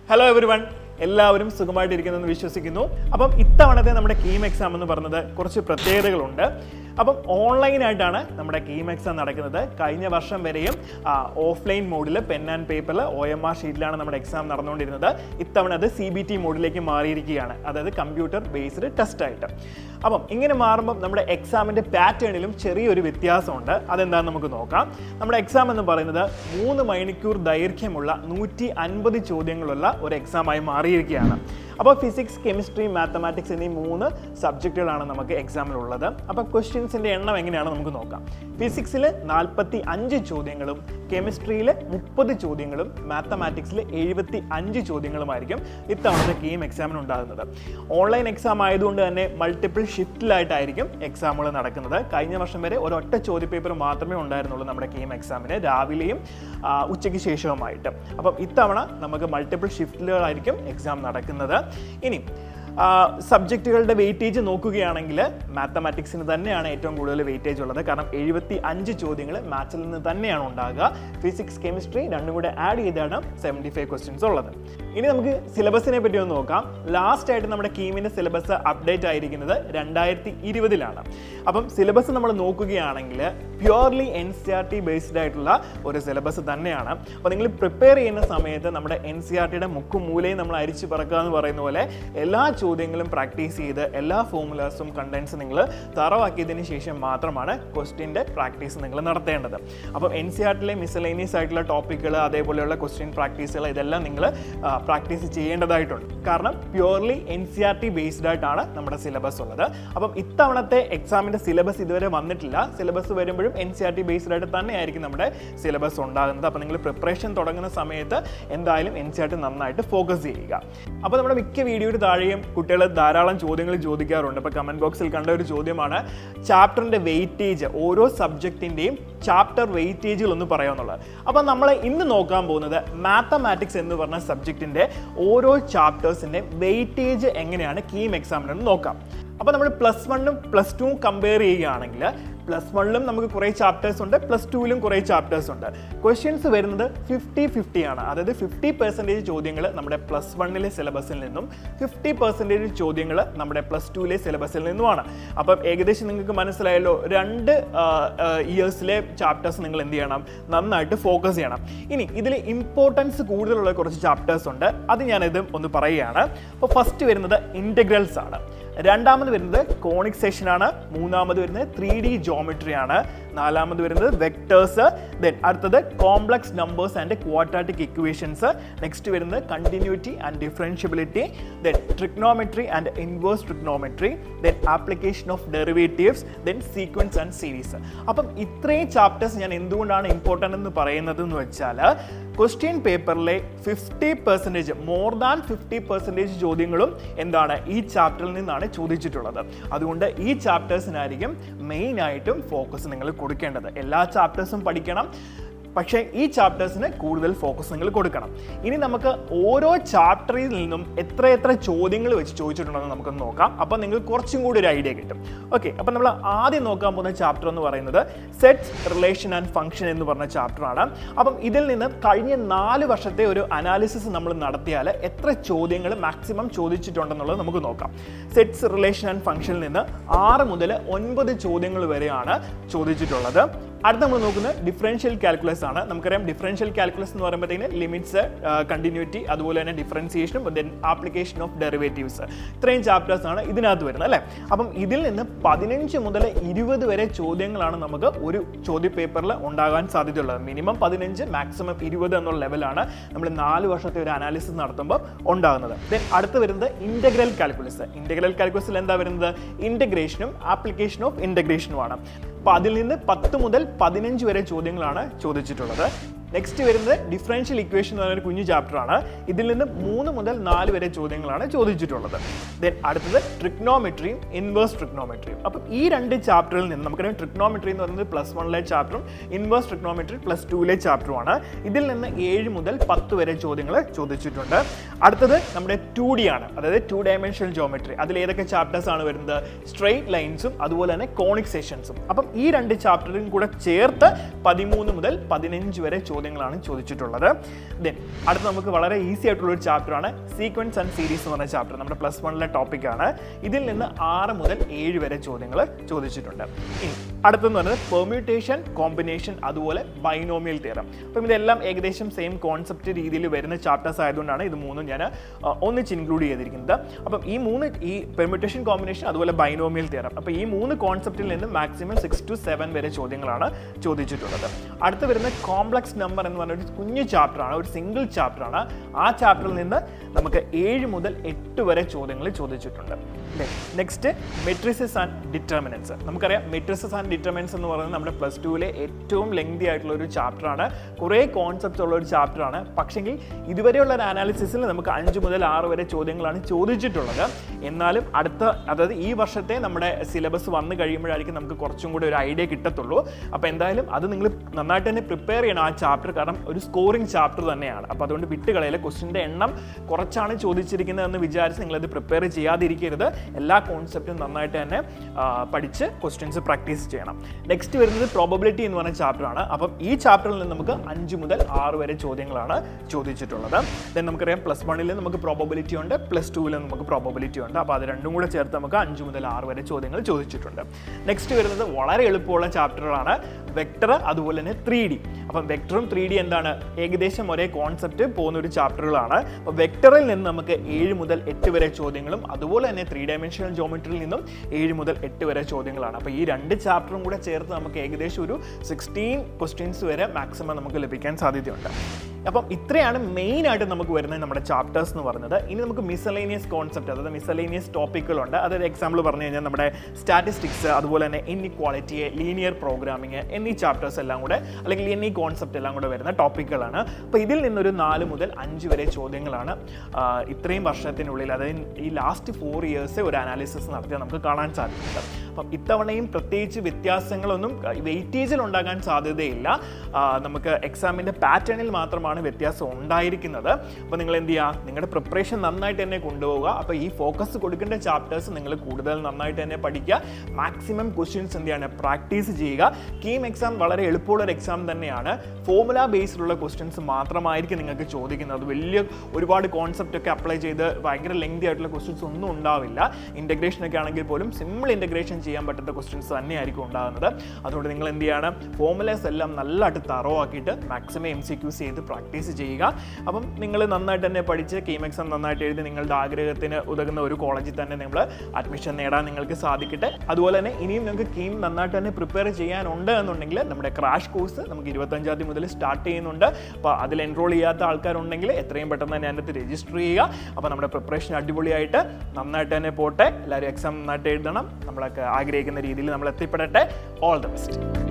hello every one എല്ലാവരും സുഖമായിട്ടിരിക്കുന്നെന്ന് വിശ്വസിക്കുന്നു അപ്പം ഇത്തവണത്തെ നമ്മുടെ കീം എക്സാം എന്ന് പറയുന്നത് കുറച്ച് പ്രത്യേകതകളുണ്ട് അപ്പം ഓൺലൈനായിട്ടാണ് നമ്മുടെ കീം എക്സാം നടക്കുന്നത് കഴിഞ്ഞ വർഷം വരെയും ഓഫ്ലൈൻ മോഡിൽ പെൻ ആൻഡ് പേപ്പറിൽ ഒ എം ആർ ഷീറ്റിലാണ് നമ്മുടെ എക്സാം നടന്നുകൊണ്ടിരുന്നത് ഇത്തവണ അത് സി ബി ടി മോഡിലേക്ക് മാറിയിരിക്കുകയാണ് അതായത് കമ്പ്യൂട്ടർ ബേസ്ഡ് ടെസ്റ്റ് ആയിട്ട് അപ്പം ഇങ്ങനെ മാറുമ്പോൾ നമ്മുടെ എക്സാമിൻ്റെ പാറ്റേണിലും ചെറിയൊരു വ്യത്യാസമുണ്ട് അതെന്താണെന്ന് നമുക്ക് നോക്കാം നമ്മുടെ എക്സാം എന്ന് പറയുന്നത് മൂന്ന് മണിക്കൂർ ദൈർഘ്യമുള്ള നൂറ്റി അൻപത് ചോദ്യങ്ങളുള്ള ഒരു എക്സാമായി മാറിയിരിക്കുകയാണ് അപ്പോൾ ഫിസിക്സ് കെമിസ്ട്രി മാത്തമാറ്റിക്സ് എന്നീ മൂന്ന് സബ്ജക്റ്റുകളാണ് നമുക്ക് എക്സാമിലുള്ളത് അപ്പോൾ ക്വസ്റ്റ്യൻസിൻ്റെ എണ്ണം എങ്ങനെയാണ് നമുക്ക് നോക്കാം ഫിസിക്സിൽ നാൽപ്പത്തി അഞ്ച് ചോദ്യങ്ങളും കെമിസ്ട്രിയിൽ മുപ്പത് ചോദ്യങ്ങളും മാത്തമാറ്റിക്സിൽ എഴുപത്തി അഞ്ച് ചോദ്യങ്ങളുമായിരിക്കും ഇത്തവണത്തെ കീം എക്സാമിന് ഉണ്ടാകുന്നത് ഓൺലൈൻ എക്സാം ആയതുകൊണ്ട് തന്നെ മൾട്ടിപ്പിൾ ഷിഫ്റ്റിലായിട്ടായിരിക്കും എക്സാമുകൾ നടക്കുന്നത് കഴിഞ്ഞ വർഷം വരെ ഒരൊറ്റ ചോദ്യപേപ്പർ മാത്രമേ ഉണ്ടായിരുന്നുള്ളൂ നമ്മുടെ കീം എക്സാമിന് രാവിലെയും ആ, ഉച്ചയ്ക്ക് ശേഷവുമായിട്ട് അപ്പം ഇത്തവണ നമുക്ക് മൾട്ടിപ്പിൾ ഷിഫ്റ്റുകളായിരിക്കും എക്സാം നടക്കുന്നത് ഇനി സബ്ജക്റ്റുകളുടെ വെയിറ്റേജ് നോക്കുകയാണെങ്കിൽ മാത്തമാറ്റിക്സിന് തന്നെയാണ് ഏറ്റവും കൂടുതൽ വെയിറ്റേജ് ഉള്ളത് കാരണം എഴുപത്തി അഞ്ച് ചോദ്യങ്ങൾ മാത്സിൽ നിന്ന് തന്നെയാണ് ഉണ്ടാകുക ഫിസിക്സ് കെമിസ്ട്രി രണ്ടും കൂടെ ആഡ് ചെയ്താണ് സെവൻറ്റി ഫൈവ് ക്വസ്റ്റ്യൻസ് ഉള്ളത് ഇനി നമുക്ക് സിലബസിനെ പറ്റി ഒന്ന് നോക്കാം ലാസ്റ്റ് ആയിട്ട് നമ്മുടെ കീമിൻ്റെ സിലബസ് അപ്ഡേറ്റ് ആയിരിക്കുന്നത് രണ്ടായിരത്തി ഇരുപതിലാണ് അപ്പം സിലബസ് നമ്മൾ നോക്കുകയാണെങ്കിൽ purely N C R T based ആയിട്ടുള്ള ഒരു സിലബസ് തന്നെയാണ് അപ്പോൾ നിങ്ങൾ പ്രിപ്പയർ ചെയ്യുന്ന സമയത്ത് നമ്മുടെ എൻ സി ആർ ടിയുടെ മുക്കും മൂലയും നമ്മൾ അരിച്ചു പറക്കുക എന്ന് പറയുന്ന പോലെ എല്ലാ ചോദ്യങ്ങളും പ്രാക്ടീസ് ചെയ്ത് എല്ലാ ഫോമുലേഴ്സും കണ്ടൻസ് നിങ്ങൾ തറവാക്കിയതിന് ശേഷം മാത്രമാണ് ക്വസ്റ്റ്യൻ്റെ പ്രാക്ടീസ് നിങ്ങൾ നടത്തേണ്ടത് അപ്പം എൻ സി ആർ ടിയിലെ മിസലേനിയസ് ആയിട്ടുള്ള ടോപ്പിക്കുകൾ അതേപോലെയുള്ള ക്വസ്റ്റ്യൻ പ്രാക്ടീസുകൾ ഇതെല്ലാം നിങ്ങൾ പ്രാക്ടീസ് ചെയ്യേണ്ടതായിട്ടുണ്ട് കാരണം purely N C R T based ആയിട്ടാണ് നമ്മുടെ സിലബസ് ഉള്ളത് അപ്പം ഇത്തവണത്തെ എക്സാമിൻ്റെ സിലബസ് ഇതുവരെ വന്നിട്ടില്ല സിലബസ് വരുമ്പോഴും N C R T based ആയിട്ട് തന്നെയായിരിക്കും നമ്മുടെ സിലബസ് ഉണ്ടാകുന്നത് അപ്പോൾ നിങ്ങൾ പ്രിപ്പറേഷൻ തുടങ്ങുന്ന സമയത്ത് എന്തായാലും എൻ സി ആർ ടി നന്നായിട്ട് ഫോക്കസ് ചെയ്യുക അപ്പോൾ നമ്മുടെ മിക്ക വീഡിയോയുടെ താഴെയും കുട്ടികൾ ധാരാളം ചോദ്യങ്ങൾ ചോദിക്കാറുണ്ട് ഇപ്പോൾ കമൻറ്റ് ബോക്സിൽ കണ്ട ഒരു ചോദ്യമാണ് ചാപ്റ്ററിൻ്റെ വെയിറ്റേജ് ഓരോ സബ്ജക്റ്റിൻ്റെയും ചാപ്റ്റർ വെയിറ്റേജുകൾ ഒന്ന് പറയാമെന്നുള്ളത് അപ്പോൾ നമ്മൾ ഇന്ന് നോക്കാൻ പോകുന്നത് മാത്തമാറ്റിക്സ് എന്ന് പറഞ്ഞ സബ്ജക്റ്റിൻ്റെ ഓരോ ചാപ്റ്റേഴ്സിൻ്റെ വെയിറ്റേജ് എങ്ങനെയാണ് കീം എക്സാമിനെന്ന് നോക്കാം അപ്പോൾ നമ്മൾ പ്ലസ് വണ്ണും പ്ലസ് ടുവും കമ്പയർ ചെയ്യുകയാണെങ്കിൽ പ്ലസ് വണ്ണിലും നമുക്ക് കുറേ ചാപ്റ്റേഴ്സ് ഉണ്ട് പ്ലസ് ടുവിലും കുറേ ചാപ്റ്റേഴ്സ് ഉണ്ട് ക്വസ്റ്റ്യൻസ് വരുന്നത് ഫിഫ്റ്റി ഫിഫ്റ്റി ആണ് അതായത് ഫിഫ്റ്റി പെർസെൻറ്റേജ് ചോദ്യങ്ങൾ നമ്മുടെ പ്ലസ് വണ്ണിലെ സിലബസിൽ നിന്നും ഫിഫ്റ്റി പെർസെൻറ്റേജ് ചോദ്യങ്ങൾ നമ്മുടെ പ്ലസ് ടുവിലെ സിലബസിൽ നിന്നുമാണ് അപ്പം ഏകദേശം നിങ്ങൾക്ക് മനസ്സിലായല്ലോ രണ്ട് ഇയേഴ്സിലെ ചാപ്റ്റേഴ്സ് നിങ്ങൾ എന്ത് ചെയ്യണം നന്നായിട്ട് ഫോക്കസ് ചെയ്യണം ഇനി ഇതിൽ ഇമ്പോർട്ടൻസ് കൂടുതലുള്ള കുറച്ച് ചാപ്റ്റേഴ്സ് ഉണ്ട് അത് ഞാനിത് ഒന്ന് പറയുകയാണ് അപ്പോൾ ഫസ്റ്റ് വരുന്നത് ഇൻറ്റഗ്രൽസ് ആണ് രണ്ടാമത് വരുന്നത് കോണിക് സെഷൻ ആണ് മൂന്നാമത് വരുന്നത് ത്രീ ഡി ജോമെട്രി ആണ് നാലാമത് വരുന്നത് വെക്ടേഴ്സ് ദെൻ അടുത്തത് complex numbers and quadratic equations next വരുന്നത് continuity and differentiability then trigonometry and inverse trigonometry then application of derivatives then sequence and series അപ്പം ഇത്രയും ചാപ്റ്റേഴ്സ് ഞാൻ എന്തുകൊണ്ടാണ് ഇമ്പോർട്ടൻ്റ് എന്ന് പറയുന്നത് എന്ന് വെച്ചാൽ ക്വസ്റ്റ്യൻ പേപ്പറിലെ fifty percentage more than fifty percentage ചോദ്യങ്ങളും എന്താണ് ഈ ചാപ്റ്ററിൽ നിന്നാണ് ചോദിച്ചിട്ടുള്ളത് അതുകൊണ്ട് ഈ ചാപ്റ്റേഴ്സിനായിരിക്കും മെയിൻ ആയിട്ടും ഫോക്കസ് നിങ്ങൾ കൊടുക്കേണ്ടത് എല്ലാ ചാപ്റ്റേഴ്സും പഠിക്കണം പക്ഷേ ഈ ചാപ്റ്റേഴ്സിന് കൂടുതൽ ഫോക്കസ് നിങ്ങൾ കൊടുക്കണം ഇനി നമുക്ക് ഓരോ ചാപ്റ്ററിൽ നിന്നും എത്ര എത്ര ചോദ്യങ്ങൾ വെച്ച് ചോദിച്ചിട്ടുണ്ടെന്ന് നമുക്കൊന്ന് നോക്കാം അപ്പോൾ നിങ്ങൾക്ക് കുറച്ചും കൂടി ഒരു ഐഡിയ കിട്ടും ഓക്കെ അപ്പോൾ നമ്മൾ ആദ്യം നോക്കാൻ പോകുന്ന ചാപ്റ്റർ എന്ന് പറയുന്നത് സെറ്റ്സ് റിലേഷൻ ആൻഡ് ഫംഗ്ഷൻ എന്ന് പറഞ്ഞ ചാപ്റ്ററാണ് അപ്പം ഇതിൽ നിന്ന് കഴിഞ്ഞ നാല് വർഷത്തെ ഒരു അനാലിസിസ് നമ്മൾ നടത്തിയാൽ എത്ര ചോദ്യങ്ങൾ മാക്സിമം ചോദിച്ചിട്ടുണ്ടെന്നുള്ളത് നമുക്ക് നോക്കാം സെറ്റ്സ് റിലേഷൻ ആൻഡ് ഫംഗ്ഷനിൽ നിന്ന് ആറ് മുതൽ ഒൻപത് ചോദ്യങ്ങൾ വരെയാണ് ചോദിച്ചിട്ടുള്ളത് അടുത്ത നമ്മൾ നോക്കുന്നത് ഡിഫറൻഷ്യൽ കാൽക്കുലസ് ആണ് നമുക്കറിയാം ഡിഫറൻഷ്യൽ കാൽക്കുലസ് എന്ന് പറയുമ്പോഴത്തേന് ലിമിറ്റ്സ് കണ്ടിന്യൂറ്റി അതുപോലെ തന്നെ ഡിഫറൻസിയേഷനും ദെൻ ആപ്ലിക്കേഷൻ ഓഫ് ഡെറിവേറ്റീവ്സ് ഇത്രയും ചാപ്റ്റേഴ്സ് ആണ് ഇതിനകത്ത് വരുന്നത് അല്ലേ അപ്പം ഇതിൽ നിന്ന് പതിനഞ്ച് മുതൽ ഇരുപത് വരെ ചോദ്യങ്ങളാണ് നമുക്ക് ഒരു ചോദ്യ പേപ്പറിൽ ഉണ്ടാകാൻ സാധ്യതയുള്ളത് മിനിമം പതിനഞ്ച് മാക്സിമം ഇരുപത് എന്നുള്ള ലെവലാണ് നമ്മൾ നാല് വർഷത്തെ ഒരു അനാലിസിസ് നടത്തുമ്പോൾ ഉണ്ടാകുന്നത് ദെൻ അടുത്ത് വരുന്നത് ഇന്റഗ്രൽ കാൽക്കുലസ് ഇന്റഗ്രൽ കാൽക്കുലസിൽ എന്താ വരുന്നത് ഇന്റഗ്രേഷനും ആപ്ലിക്കേഷൻ ഓഫ് ഇന്റഗ്രേഷനുമാണ് അപ്പോൾ അതിൽ നിന്ന് പത്ത് മുതൽ പതിനഞ്ച് വരെ ചോദ്യങ്ങളാണ് ചോദിച്ചിട്ടുള്ളത് നെക്സ്റ്റ് വരുന്നത് ഡിഫറൻഷ്യൽ ഇക്വേഷൻ എന്ന് പറയുന്ന ഒരു കുഞ്ഞു ചാപ്റ്റർ ആണ് ഇതിൽ നിന്ന് മൂന്ന് മുതൽ നാല് വരെ ചോദ്യങ്ങളാണ് ചോദിച്ചിട്ടുള്ളത് ദെൻ അടുത്തത് ട്രിഗ്നോമെട്രിയും ഇൻവേഴ്സ് ട്രിഗ്നോമെട്രിയും അപ്പം ഈ രണ്ട് ചാപ്റ്ററിൽ നിന്ന് നമുക്കറിയാം ട്രിഗ്നോമെട്രി എന്ന് പറയുന്നത് പ്ലസ് വണ്ണിലെ ചാപ്റ്ററും ഇൻവേഴ്സ് ട്രിഗ്നോമെട്രി പ്ലസ് ടുവിലെ ചാപ്റ്ററുമാണ് ഇതിൽ നിന്ന് ഏഴ് മുതൽ പത്ത് വരെ ചോദ്യങ്ങൾ ചോദിച്ചിട്ടുണ്ട് അടുത്തത് നമ്മുടെ ടു ഡി ആണ് അതായത് ടു ഡയമെൻഷണൽ ജോമെട്രി അതിൽ ഏതൊക്കെ ചാപ്റ്റേഴ്സ് ആണ് വരുന്നത് സ്ട്രെയിറ്റ് ലൈൻസും അതുപോലെ തന്നെ കോണിക് സെഷൻസും അപ്പം ഈ രണ്ട് ചാപ്റ്ററും കൂടെ ചേർത്ത് പതിമൂന്ന് മുതൽ പതിനഞ്ച് വരെ ചോദ്യം ചോദ്യങ്ങളാണ് ചോദിച്ചിട്ടുള്ളത് ദെൻ അടുത്ത നമുക്ക് വളരെ ഈസി ആയിട്ടുള്ള ഒരു ചാപ്റ്ററാണ് സീക്വൻസ് ആൻഡ് സീരീസ് എന്ന് പറഞ്ഞ ചാപ്റ്റർ നമ്മുടെ പ്ലസ് വണ്ണിലെ ടോപ്പിക്കാണ് ഇതിൽ നിന്ന് ആറ് മുതൽ ഏഴ് വരെ ചോദ്യങ്ങൾ ചോദിച്ചിട്ടുണ്ട് ഇനി അടുത്തെന്ന് പറയുന്നത് പെർമ്യൂട്ടേഷൻ കോമ്പിനേഷൻ അതുപോലെ ബൈനോമിയൽ തിയറം അപ്പം ഇതെല്ലാം ഏകദേശം സെയിം കോൺസെപ്റ്റ് രീതിയിൽ വരുന്ന ചാപ്റ്റേഴ്സ് ആയതുകൊണ്ടാണ് ഇത് മൂന്നും ഞാൻ ആ, ഒന്നിച്ച് ഇൻക്ലൂഡ് ചെയ്തിരിക്കുന്നത് അപ്പം ഈ മൂന്ന് ഈ പെർമ്യൂട്ടേഷൻ കോമ്പിനേഷൻ അതുപോലെ ബൈനോമിയൽ തിയറം അപ്പോൾ ഈ മൂന്ന് കോൺസെപ്റ്റിൽ നിന്ന് മാക്സിമം സിക്സ് ടു സെവൻ വരെ ചോദ്യങ്ങളാണ് ചോദിച്ചിട്ടുള്ളത് അടുത്ത് വരുന്ന കോംപ്ലക്സ് നമ്പർ എന്ന് പറഞ്ഞ ഒരു കുഞ്ഞു ചാപ്റ്ററാണ് ഒരു സിംഗിൾ ചാപ്റ്ററാണ് ആ ചാപ്റ്ററിൽ നിന്ന് നമുക്ക് ഏഴ് മുതൽ എട്ട് വരെ ചോദ്യങ്ങൾ ചോദിച്ചിട്ടുണ്ട് നെക്സ്റ്റ് മെട്രിസസ് ആൻഡ് ഡിറ്റർമിനൻസ് നമുക്കറിയാം മെട്രിസസ് ആൻഡ് ഡിറ്റർമിനൻസ് എന്ന് പറയുന്നത് നമ്മുടെ പ്ലസ് ടുവിലെ ഏറ്റവും ലെങ്തി ആയിട്ടുള്ള ഒരു ചാപ്റ്ററാണ് കുറേ കോൺസെപ്റ്റ്സ് ഉള്ള ഒരു ചാപ്റ്ററാണ് പക്ഷെങ്കിൽ ഇതുവരെയുള്ള ഒരു അനാലിസിസിൽ നമുക്ക് അഞ്ച് മുതൽ ആറ് വരെ ചോദ്യങ്ങളാണ് ചോദിച്ചിട്ടുള്ളത് എന്നാലും അടുത്ത അതായത് ഈ വർഷത്തെ നമ്മുടെ സിലബസ് വന്നു കഴിയുമ്പോഴായിരിക്കും നമുക്ക് കുറച്ചും കൂടി ഒരു ഐഡിയ കിട്ടത്തുള്ളൂ അപ്പോൾ എന്തായാലും അത് നിങ്ങൾ നന്നായിട്ട് തന്നെ പ്രിപ്പയർ ചെയ്യണം ആ ചാപ്റ്റർ കാരണം ഒരു സ്കോറിംഗ് ചാപ്റ്റർ തന്നെയാണ് അപ്പോൾ അതുകൊണ്ട് വിട്ടുകളയില്ല ക്വസ്റ്റിൻ്റെ എണ്ണം കുറച്ചാണ് ചോദിച്ചിരിക്കുന്നതെന്ന് വിചാരിച്ച് നിങ്ങളത് പ്രിപ്പയർ ചെയ്യാതിരിക്കരുത് എല്ലാ കോൺസെപ്റ്റും നന്നായിട്ട് തന്നെ ആ, പഠിച്ച് ക്വസ്റ്റ്യൻസ് പ്രാക്ടീസ് ചെയ്യണം നെക്സ്റ്റ് വരുന്നത് പ്രോബബിലിറ്റി എന്ന് പറഞ്ഞ ചാപ്റ്ററാണ് അപ്പം ഈ ചാപ്റ്ററിൽ നിന്ന് നമുക്ക് അഞ്ച് മുതൽ ആറ് വരെ ചോദ്യങ്ങളാണ് ചോദിച്ചിട്ടുള്ളത് ദെൻ നമുക്കറിയാം പ്ലസ് വണ്ണിൽ നമുക്ക് പ്രോബബിലിറ്റി ഉണ്ട് പ്ലസ് ടുവിൽ നമുക്ക് പ്രോബബിലിറ്റി ഉണ്ട് അപ്പോൾ അത് രണ്ടും കൂടെ ചേർത്ത് നമുക്ക് അഞ്ച് മുതൽ ആറ് വരെ ചോദ്യങ്ങൾ ചോദിച്ചിട്ടുണ്ട് നെക്സ്റ്റ് വരുന്നത് വളരെ എളുപ്പമുള്ള ചാപ്റ്ററാണ് വെക്ടർ അതുപോലെ തന്നെ ത്രീ ഡി അപ്പം വെക്ടറും ത്രീ ഡി എന്താണ് ഏകദേശം ഒരേ കോൺസെപ്റ്റ് പോകുന്ന ഒരു ചാപ്റ്ററുകളാണ് അപ്പോൾ വെക്ടറിൽ നിന്ന് നമുക്ക് ഏഴ് മുതൽ എട്ട് വരെ ചോദ്യങ്ങളും അതുപോലെ തന്നെ ത്രീ ഡയമെൻഷണൽ ജോമെട്രിയിൽ നിന്നും ഏഴ് മുതൽ എട്ട് വരെ ചോദ്യങ്ങളാണ് അപ്പോൾ ഈ രണ്ട് ചാപ്റ്ററും കൂടെ ചേർത്ത് നമുക്ക് ഏകദേശം ഒരു സിക്സ്റ്റീൻ ക്വസ്റ്റ്യൻസ് വരെ മാക്സിമം നമുക്ക് ലഭിക്കാൻ സാധ്യതയുണ്ട് അപ്പം ഇത്രയാണ് മെയിൻ ആയിട്ട് നമുക്ക് വരുന്നത് നമ്മുടെ ചാപ്റ്റേഴ്സ് എന്ന് പറയുന്നത് ഇനി നമുക്ക് മിസലേനിയസ് കോൺസെപ്റ്റ് അതായത് മിസലേനിയസ് ടോപ്പിക്കുകളുണ്ട് അതായത് എക്സാമ്പിൾ പറഞ്ഞു കഴിഞ്ഞാൽ നമ്മുടെ സ്റ്റാറ്റിസ്റ്റിക്സ് അതുപോലെ തന്നെ ഇൻഇക്വാളിറ്റി ലീനിയർ പ്രോഗ്രാമിംഗ് എന്നീ ചാപ്റ്റേഴ്സ് എല്ലാം കൂടെ അല്ലെങ്കിൽ എന്നീ കോൺസെപ്റ്റ് എല്ലാം കൂടെ വരുന്ന ടോപ്പിക്കുകളാണ് അപ്പോൾ ഇതിൽ നിന്നൊരു നാല് മുതൽ അഞ്ച് വരെ ചോദ്യങ്ങളാണ് ആ, ഇത്രയും വർഷത്തിനുള്ളിൽ അതായത് ഈ ലാസ്റ്റ് ഫോർ ഇയേഴ്സ് ഒരു അനാലിസിസ് നടത്തിയാൽ നമുക്ക് കാണാൻ സാധിക്കുന്നത് അപ്പം ഇത്തവണയും പ്രത്യേകിച്ച് വ്യത്യാസങ്ങളൊന്നും വെയിറ്റേജിൽ ഉണ്ടാകാൻ സാധ്യതയില്ല ആ, നമുക്ക് എക്സാമിൻ്റെ പാറ്റേണിൽ മാത്രമാണ് വ്യത്യാസം ഉണ്ടായിരിക്കുന്നത് അപ്പോൾ നിങ്ങൾ എന്ത് ചെയ്യുക നിങ്ങളുടെ പ്രിപ്പറേഷൻ നന്നായിട്ട് തന്നെ കൊണ്ടുപോവുക അപ്പോൾ ഈ ഫോക്കസ് കൊടുക്കേണ്ട ചാപ്റ്റേഴ്സ് നിങ്ങൾ കൂടുതൽ നന്നായിട്ട് തന്നെ പഠിക്കുക മാക്സിമം ക്വസ്റ്റ്യൻസ് എന്ത് ചെയ്യാണ് പ്രാക്ടീസ് ചെയ്യുക കീം എക്സാം വളരെ എളുപ്പമുള്ള ഒരു എക്സാം തന്നെയാണ് ഫോർമുല ബേസ്ഡുള്ള ക്വസ്റ്റ്യൻസ് മാത്രമായിരിക്കും നിങ്ങൾക്ക് ചോദിക്കുന്നത് വലിയ ഒരുപാട് കോൺസെപ്റ്റ് ഒക്കെ അപ്ലൈ ചെയ്ത് ഭയങ്കര ലെങ്തി ആയിട്ടുള്ള ക്വസ്റ്റ്യൻസ് ഒന്നും ഉണ്ടാവില്ല ഇൻ്റഗ്രേഷൻ ഒക്കെ ആണെങ്കിൽ പോലും സിമ്പിൾ ഇൻ്റഗ്രേഷൻ ചെയ്യാൻ പറ്റുന്ന ക്വസ്റ്റ്യൻസ് തന്നെയായിരിക്കും ഉണ്ടാകുന്നത് അതുകൊണ്ട് നിങ്ങൾ എന്ത് ചെയ്യണം ഫോർമുലേസ് എല്ലാം നല്ലതായിട്ട് തറോ ആക്കിയിട്ട് മാക്സിമം എം സി ക്യൂസ് ചെയ്ത് പ്രാക്ടീസ് ചെയ്യുക അപ്പം നിങ്ങൾ നന്നായിട്ട് തന്നെ പഠിച്ച് കീം എക്സാം നന്നായിട്ട് എഴുതി നിങ്ങളുടെ ആഗ്രഹത്തിന് ഉതകുന്ന ഒരു കോളേജിൽ തന്നെ നിങ്ങൾ അഡ്മിഷൻ നേടാൻ നിങ്ങൾക്ക് സാധിക്കട്ടെ അതുപോലെ തന്നെ ഇനിയും നിങ്ങൾക്ക് കീം നന്നായിട്ട് തന്നെ പ്രിപ്പയർ ചെയ്യാനുണ്ട് എന്നുണ്ടെങ്കിൽ നമ്മുടെ ക്രാഷ് കോഴ്സ് നമുക്ക് ഇരുപത്തഞ്ചാം തീയതി മുതൽ സ്റ്റാർട്ട് ചെയ്യുന്നുണ്ട് അപ്പോൾ അതിൽ എൻറോൾ ചെയ്യാത്ത ആൾക്കാരുണ്ടെങ്കിൽ എത്രയും പെട്ടെന്ന് തന്നെ അതിനകത്ത് രജിസ്റ്റർ ചെയ്യുക അപ്പോൾ നമ്മുടെ പ്രിപ്പറേഷൻ അടിപൊളിയായിട്ട് നന്നായിട്ട് തന്നെ പോട്ടെ എല്ലാവരും എക്സാം നന്നായിട്ട് എഴുതണം നമ്മളൊക്കെ ആഗ്രഹിക്കുന്ന രീതിയിൽ നമ്മൾ എത്തിപ്പെടട്ടെ ഓൾ ദ ബെസ്റ്റ്